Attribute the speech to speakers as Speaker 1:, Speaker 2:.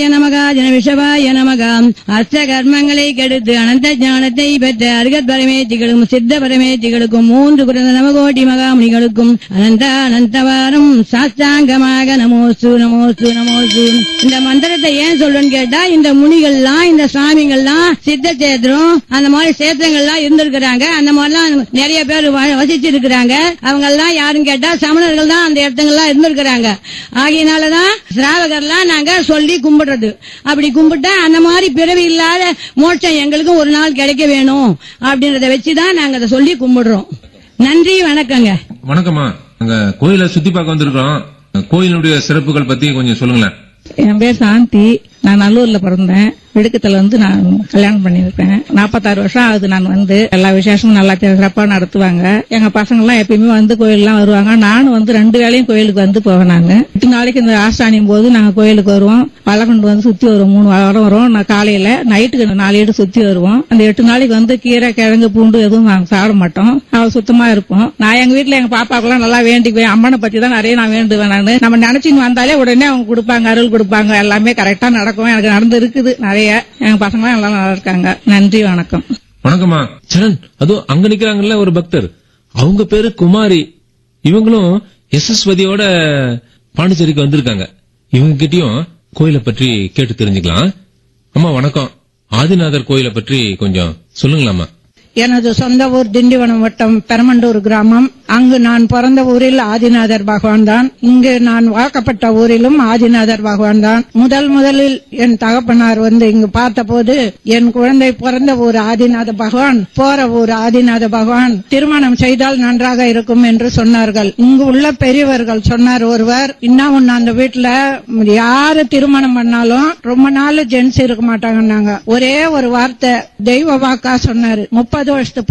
Speaker 1: நமகா ஜன விஷவாய நமகா அஷ்ட கர்மங்களை கெடுத்து அனந்த ஞானத்தை பெற்ற அருகத் பரமேத்திகளுக்கும் சித்த பரமேத்திகளுக்கும் மூன்று குறைந்த நவகோடி மகாமுனிகளுக்கும் அனந்த அனந்தவாரம் சாஸ்தாங்கமாக நமோசு நமோசு நமோசு இந்த மந்திரத்தை ஏன் சொல்றேன்னு கேட்டா இந்த முனிகள்லாம் இந்த சாமிகள்லாம் சித்த சேத்திரம் அந்த மாதிரி சேத்திரங்கள்லாம் இருந்திருக்கிறாங்க அந்த மாதிரிலாம் நிறைய பேர் வசிச்சு இருக்கிறாங்க அவங்க எல்லாம் யாருன்னு கேட்டா சமணர்கள் தான் அந்த இடத்துங்கள்லாம் இருந்திருக்கிறாங்க ஆகையினாலதான் சிராவகர்லாம் நாங்க சொல்லி கும்பிடுறது அப்படி கும்பிட்டா அந்த மாதிரி பிறவி இல்லாத மோட்சம் எங்களுக்கும் ஒரு நாள் கிடைக்க வேணும் அப்படின்றத வச்சுதான் நாங்க அதை சொல்லி கும்பிடுறோம் நன்றி வணக்கங்க
Speaker 2: வணக்கம்மா நாங்க கோயிலை சுத்தி பார்க்க வந்திருக்கோம் கோயிலுடைய சிறப்புகள் பத்தி கொஞ்சம் சொல்லுங்களேன்
Speaker 3: என் பேர் சாந்தி நான் நல்லூர்ல பிறந்தேன் விடுக்கத்துல வந்து நான் கல்யாணம் பண்ணியிருக்கேன் நாற்பத்தாறு வருஷம் ஆகுது நான் வந்து எல்லா விசேஷமும் நல்லா சிறப்பா நடத்துவாங்க எங்க பசங்க எல்லாம் எப்பயுமே வந்து கோயிலெல்லாம் வருவாங்க நானும் வந்து ரெண்டு வேளையும் கோயிலுக்கு வந்து போவேன் நாங்க எட்டு நாளைக்கு இந்த ஆஷ்டானியும் போது நாங்க கோயிலுக்கு வருவோம் பழம் கொண்டு வந்து சுத்தி வருவோம் மூணு வாரம் வரும் நான் காலையில நைட்டுக்கு நாலு ஏடு சுத்தி வருவோம் அந்த எட்டு நாளைக்கு வந்து கீரை கிழங்கு பூண்டு எதுவும் நாங்க சாப்பிட மாட்டோம் அவ சுத்தமா இருப்போம் நான் எங்க வீட்டுல எங்க பாப்பாக்கெல்லாம் நல்லா வேண்டிக்குவேன் அம்மனை பத்தி தான் நிறைய நான் வேண்டுவேன் நான் நம்ம நினைச்சுன்னு வந்தாலே உடனே அவங்க கொடுப்பாங்க அருள் கொடுப்பாங்க எல்லாமே கரெக்டா நடக்கும் எனக்கு நடந்து இருக்குது நிறைய எங்க பசங்க எல்லாம் நல்லா இருக்காங்க நன்றி வணக்கம்
Speaker 2: வணக்கம்மா
Speaker 4: சரண் அதுவும் அங்க நிக்கிறாங்கல்ல ஒரு பக்தர் அவங்க பேரு குமாரி இவங்களும் எஸ்எஸ்வதியோட பாண்டிச்சேரிக்கு வந்திருக்காங்க இவங்க கிட்டயும் கோயிலை பற்றி கேட்டு தெரிஞ்சுக்கலாம் அம்மா வணக்கம் ஆதிநாதர் கோயிலை பற்றி கொஞ்சம் சொல்லுங்களாம்மா
Speaker 5: எனது சொந்த ஊர் திண்டிவனம் வட்டம் பெரமண்டூர் கிராமம் அங்கு நான் பிறந்த ஊரில் ஆதிநாதர் பகவான் தான் இங்கு நான் வாக்கப்பட்ட ஊரிலும் ஆதிநாதர் பகவான் தான் முதல் முதலில் என் தகப்பனார் வந்து இங்கு பார்த்தபோது என் குழந்தை பிறந்த ஊர் ஆதிநாத பகவான் போற ஊர் ஆதிநாத பகவான் திருமணம் செய்தால் நன்றாக இருக்கும் என்று சொன்னார்கள் இங்கு உள்ள பெரியவர்கள் சொன்னார் ஒருவர் இன்னும் ஒண்ணு அந்த வீட்டுல யாரு திருமணம் பண்ணாலும் ரொம்ப நாள் ஜென்ஸ் இருக்க மாட்டாங்கன்னாங்க ஒரே ஒரு வார்த்தை தெய்வ வாக்கா சொன்னாரு முப்பது வருஷத்து